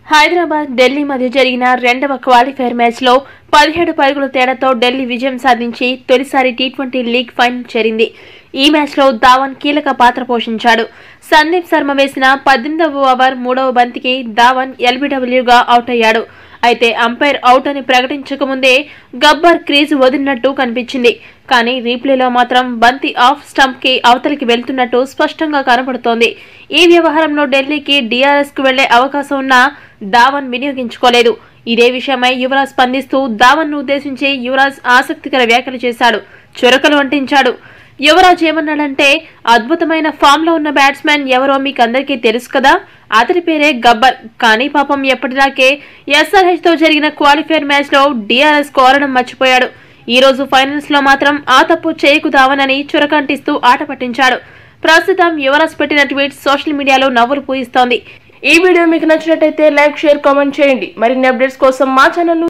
హైదరాబాద్ ఢిల్లీ మధ్య జరిగిన రెండవ క్వాలిఫైర్ మ్యాచ్లో పదిహేడు పరుగుల తేడాతో ఢిల్లీ విజయం సాధించి తొలిసారి టీ ట్వంటీ లీగ్ ఫైనల్ చేరింది ఈ మ్యాచ్లో ధావన్ కీలక పాత్ర పోషించాడు సందీప్ శర్మ వేసిన పద్దెనిమిదవ ఓవర్ మూడవ బంతికి ధావన్ ఎల్బీడబ్ల్యూగా అవుట్ అయ్యాడు అయితే అంపైర్ అవుట్ అని ప్రకటించకముందే గబ్బర్ క్రీజ్ వదిలినట్టు కనిపించింది కానీ రీప్లేలో మాత్రం బంతి ఆఫ్ స్టంప్ కి అవతలికి వెళ్తున్నట్టు స్పష్టంగా కనబడుతోంది ఈ వ్యవహారంలో ఢిల్లీకి డిఆర్ఎస్ కు వెళ్లే అవకాశం ఉన్నా ధావన్ వినియోగించుకోలేదు ఇదే విషయమై యువరాజ్ స్పందిస్తూ ధావన్ ను ఉద్దేశించి యువరాజ్ ఆసక్తికర వ్యాఖ్యలు చేశాడు చురకలు అంటించాడు యువరాజ్ ఏమన్నాడంటే అద్భుతమైన ఫామ్ లో ఉన్న బ్యాట్స్మెన్ ఎవరో మీకు అందరికీ తెలుసు కదా అతని పేరే గబ్బర్ కానీ పాపం ఎప్పటిదాకే ఎస్ఆర్హెచ్ తో జరిగిన క్వాలిఫైర్ మ్యాచ్ లో డిఆర్ఎస్ కోరడం మర్చిపోయాడు ఈ రోజు ఫైనల్స్ లో మాత్రం ఆ తప్పు చేయకుదావనని చురకంటిస్తూ ఆట పట్టించాడు ప్రస్తుతం యువరాజ్ పెట్టిన ట్వీట్ సోషల్ మీడియాలో నవ్వులు పూయిస్తోంది ఈ వీడియో మీకు నచ్చినట్టయితే లైక్ షేర్ కామెంట్ చేయండి మరిన్ని అప్డేట్స్ కోసం మా ఛానల్